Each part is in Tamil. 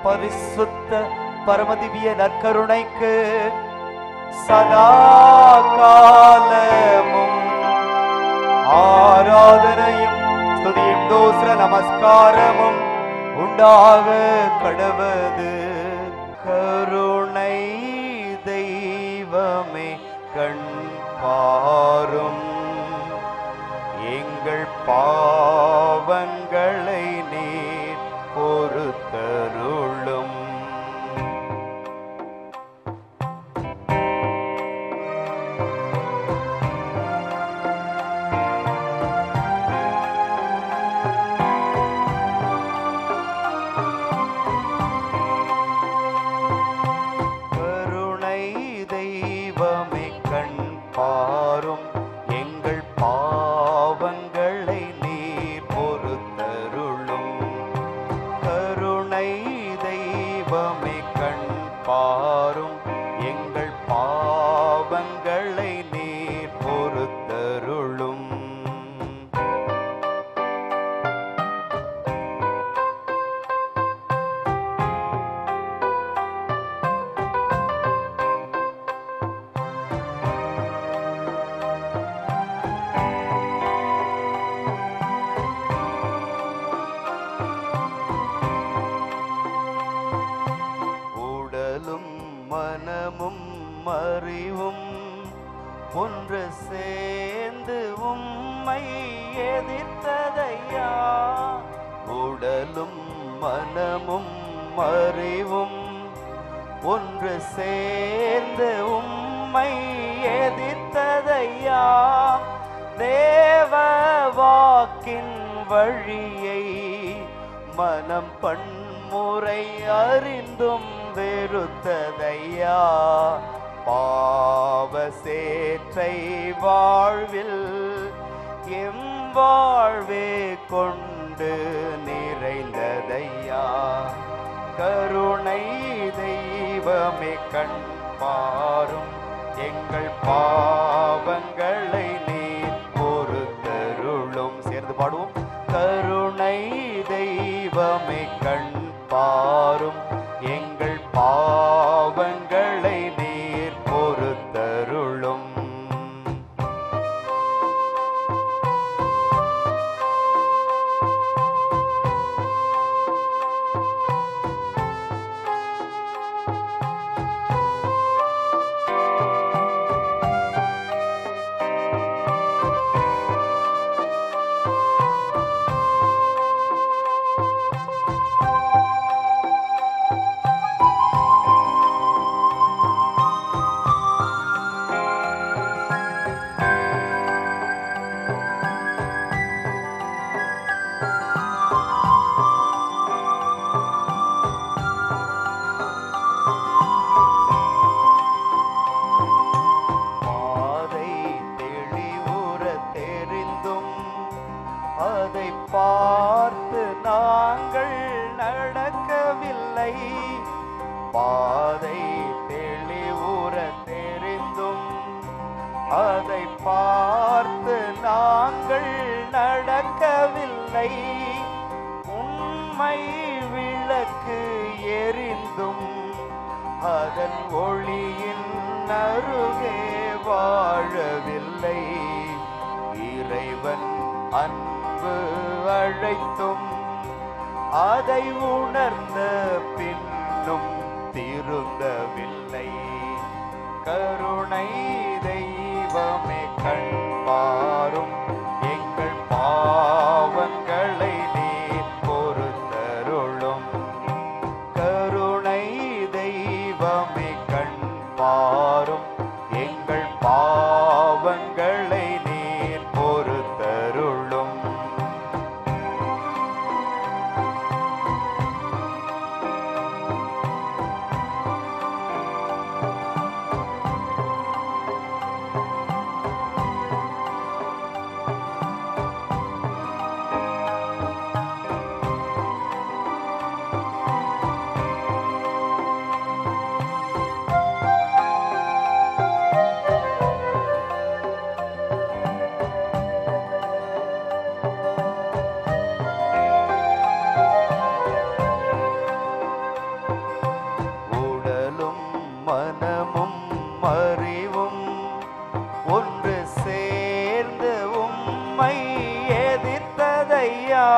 பரிசுத்த பரமதிவிய நற்கருணைக்கு சதா காலமும் ஆராதனையும் ஸ்துதியும் தோஸ்ர நமஸ்காரமும் உண்டாக கடவது கருணை தெய்வமே கண் பாரும் எங்கள் பாவங்களை நீர் பொறுத்தருளும் கருணை தெய்வமே கண் பாரும் எங்கள் பாவங்களை நீர் பொறுத்தருளும் கருணை தெய்வமே கண் பாரும் எங்கள் பாவங்களை நீர் பொறுத்தருளும் உடலும் மனமும் அறிவும் ஒன்று சேர்ந்து உம்மை எதிர்த்ததையா உடலும் மனமும் அறிவும் ஒன்று சேர்ந்து உம்மை எதிர்த்ததையா தேவ வாக்கின் வழியை மனம் பன்முறை அறிந்தும் வெறுத்ததையா பாவ சேற்றை வாழ்வில் எம் வாழ்வே கொண்டு நிறைந்ததையா கருணை தெய்வமே கண் பாரும் எங்கள் பாவங்களை நீர் பொறுத்தருளும் சேர்ந்து பாடுவோம் கருணை தெய்வமே கண் பாரும் எங்கள் பாவங்களை நீர் பொறுத்தருளும் பாதை தெளிவுற தெரிந்தும் அதை பார்த்து நாங்கள் நடக்கவில்லை பாதை தெளிவுற தெரிந்தும் அதை பார்த்து நாங்கள் நடக்கவில்லை உண்மை விளக்கு எரிந்தும் அதன் ஒளியின் அருகே வாழவில்லை இறைவன் அன்பு அழைத்தும் அதை உணர்ந்த பின்னும் திருந்தவில்லை கருணை தெய்வமே கண் பாரும் எங்கள் பாவங்களை நீர் பொறுத்தருளும் கருணை தெய்வமே கண் பாரும் எங்கள் பாவங்களை நீர் பொறுத்தருளும் உடலும் மனமும் அறிவும் ஒன்று சேர்ந்து உம்மை எதிர்த்ததையா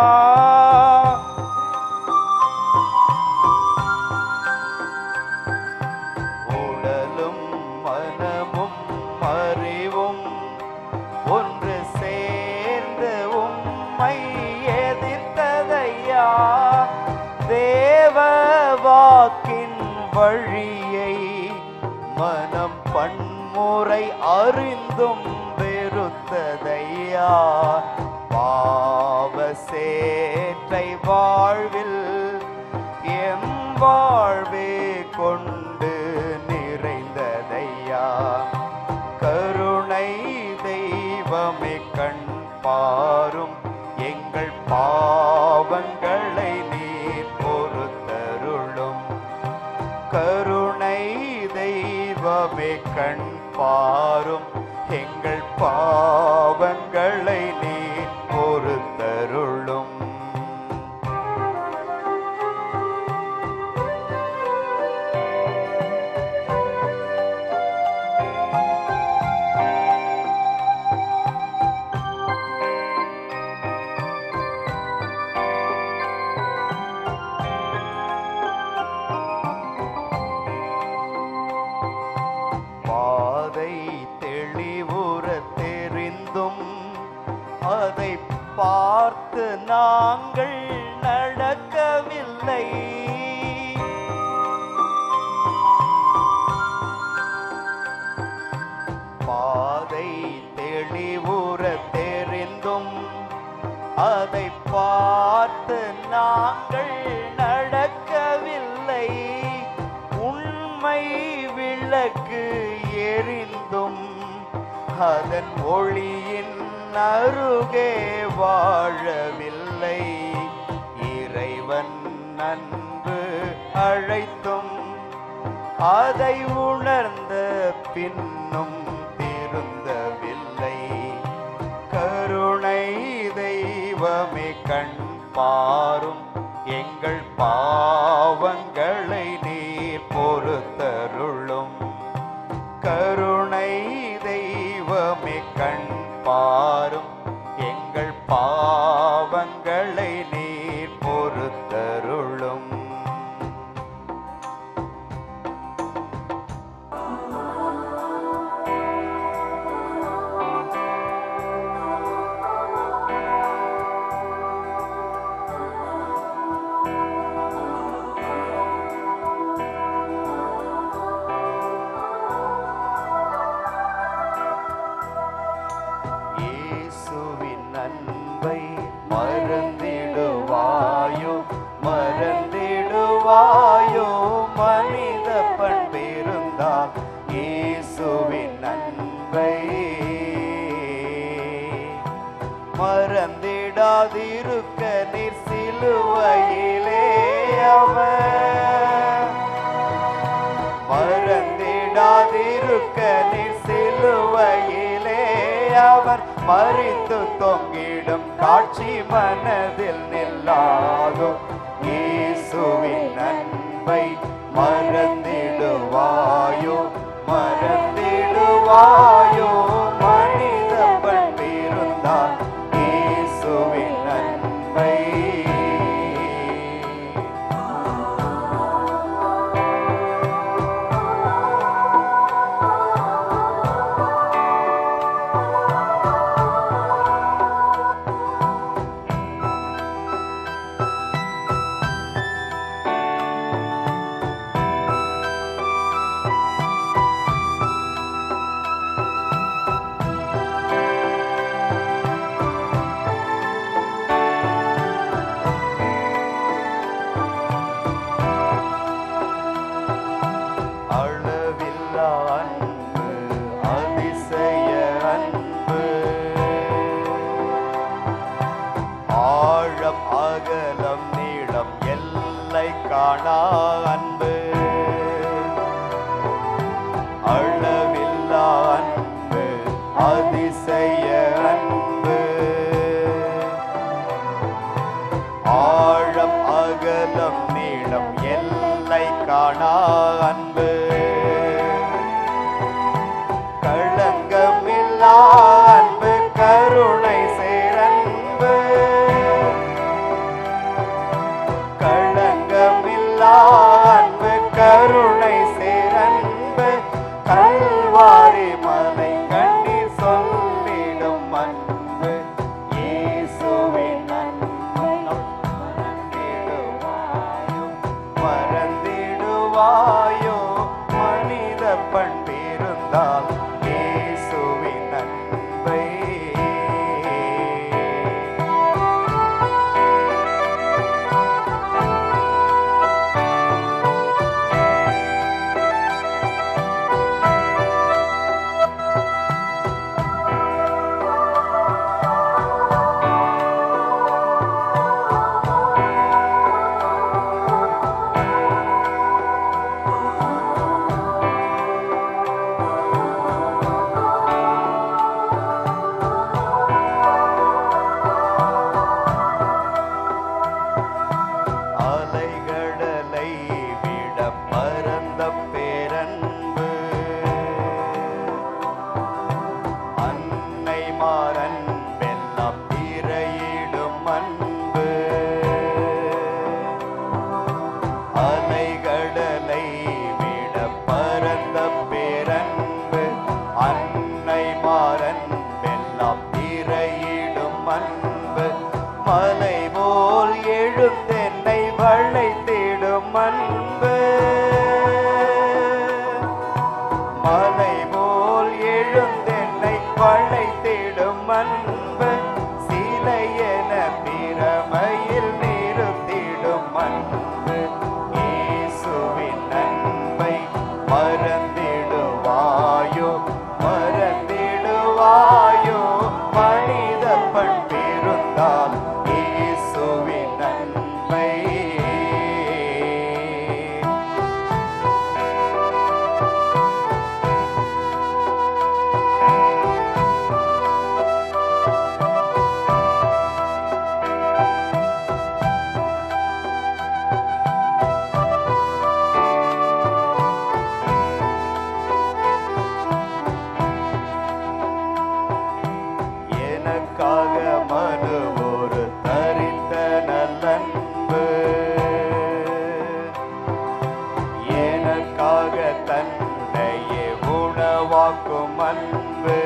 உடலும் மனமும் அறிவும் ஒன்று சேர்ந்து உம்மை எதிர்த்ததையா தேவ வாக்கின் வழியை மனம் பன்முறை அறிந்தும் வெறுத்ததையா பாவ சேற்றை வாழ்வில் எம் வாழ்வே கொண்டு நிறைந்ததையா கருணை தெய்வமே கண் பாரும் எங்கள் பாவங்களை நீர் பொறுத்தருளும் கருணை தெய்வமே கண் பாரும் எங்கள் பாவங்களை நீர் பொறுத்தருளும் பாதை தெளிவுற தெரிந்தும் அதை பார்த்து நாங்கள் நடக்கவில்லை பாதை தெளிவுற தெரிந்தும் அதை பார்த்து நாங்கள் நடக்கவில்லை உண்மை விளக்கு எரிந்தும் அதன் ஒளியின் அருகே வாழவில்லை இறைவன் நன்பு அழைத்தும் அதை உணர்ந்த பின்னும் திருந்தவில்லை கருணை தெய்வமே கண் பாரும் எங்கள் பாவங்களை நீர் பொறுத்தருளும் கருணை தெய்வமே கண் பாரும் எங்கள் பாவங்களை நீர் பொறுத்தருளும் இயேசுவின் அன்பை மறந்திடுவாயோ மறந்திடுவாயோ மனித பண்பிருந்தால் இயேசுவின் அன்பை மறந்திடாதிருக்க நீர் சிலுவையிலே அவர் மறந்திடாதிருக்க நீர் சிலுவையிலே அவர் மறித்து தொங்கிடும் காட்சி மனதில் நில்லாதோ இயேசுவின் அன்பை மறந்திடுவாயோ மறந்திடுவாயோ மனித பண்பிருந்தால் இயேசுவின் அன்பை பண்பிருந்தால் இயேசுவின் நன்மை அலைகடலை விட பரந்த பேரன்பு அன்னை மாறன் வெள்ளம் திரையிடும் அன்பு அலைகடலை விட பரந்த பேரன்பு அன்னை மாறன் வெள்ளம் திரையிடும் அன்பு மலை போல் எழுந்தென்னை வளைத்திடும் அன்பு மலை போல் எழுந்தென்னை வளைத்திடும் அன்பு சிலை என திறமையில் நிறுத்திடும் அன்பு இயேசுவின் அன்பை மறந்திடுவாயோ மறந்திடுவாயோ மனித பண்பிருந்தால் இயேசுவின் நன்மை எனக்காக மனு ஒரு தரித்த நல்லன்பு எனக்காக தன்னையே உணவாக்கும் அன்பு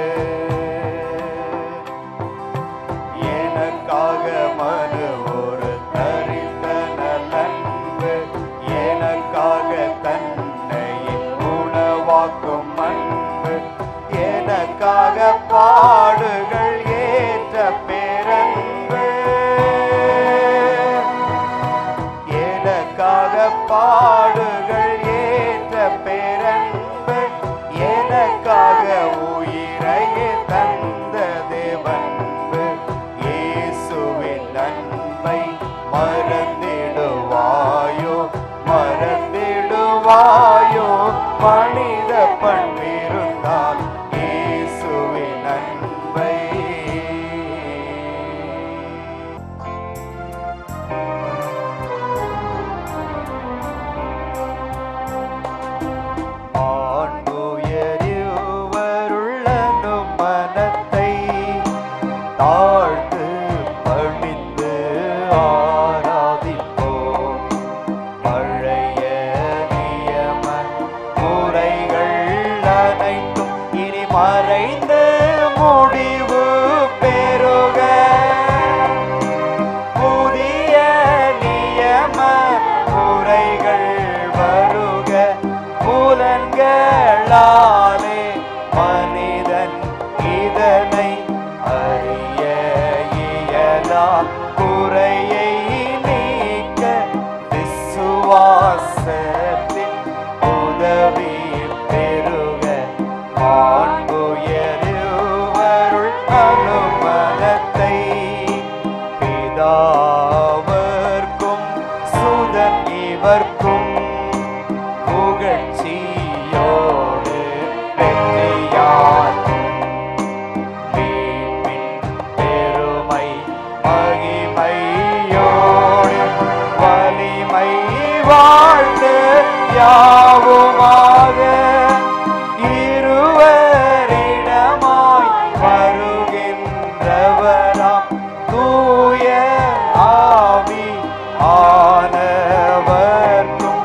எனக்காக மனு ஒரு தரித்த நல்லன்பு எனக்காக தன்னையே உணவாக்கும் அன்பு எனக்காக பாடுகள் ஏற்ற பேரன்பு எனக்காக பாடுகள் ஏற்ற பேரன்பு எனக்காக உயிரையே தந்த தேவன்பு இயேசுவின் நன்மை மறந்திடுவாயோ மறந்திடுவாயோ மனித பண்பிருந்தால் இயேசுவின் நன்மை ஆண்டுயருவருள்ளனும் மனத்தை தாழ்த்து பணிந்து ஆராதிப்போம் பழைய நியம முறைகள் அனைத்தும் இனி மறைந்து முடிவு பெறுக புதிய நியம முறைகள் வருக புலன்களாலே மனிதன் இதனை அறிய இயலா குறையை நீக்க விசுவாசத்தின் உதவி பெறுக ஆண்புயருவருள் அனுமனத்தை பிதாவர்க்கும் சுதன் இவர்க்கும் புகழ்ச்சியோடு வெற்றியாற்றும் மீட்பின் பெருமை மகிமையோடு வலிமை வாழ்ந்து யாவுமாக இருவரிடமாய் வருகின்றவராம் தூய ஆவி ஆனவர்க்கும்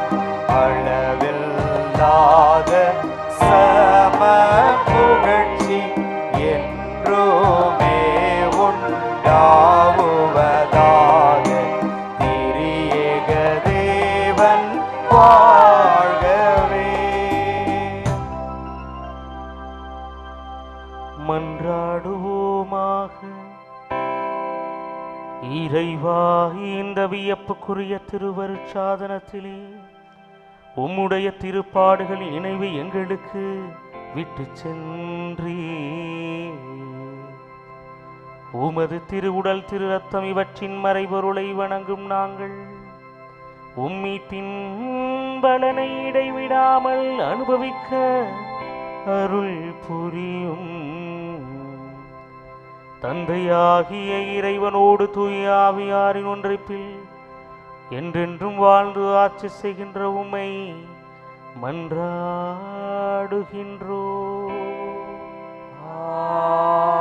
அளவில்லாத சம புகழ்ச்சி என்றுமே உண்டாவுவதாக திரியேக தேவன் வாழ்கவே மன்றாடுவோமாக இறைவா இந்த வியப்புக்குரிய திருவருட்சாதனத்திலே உம்முடைய திருப்பாடுகளின் இணைவை எங்களுக்கு விட்டு சென்றீ உமது திருவுடல் திரு ரத்தம் இவற்றின் மறைபொருளை வணங்கும் நாங்கள் உம்மி பின் பலனை இடைவிடாமல் அனுபவிக்க அருள் புரியும் தந்தையாகிய இறைவனோடு தூய ஆவியாரின் ஒன்றைப்பில் என்றென்றும் வாழ்ந்து ஆட்சி செய்கின்ற உம்மை மன்றாடுகின்றோ ஆமென்.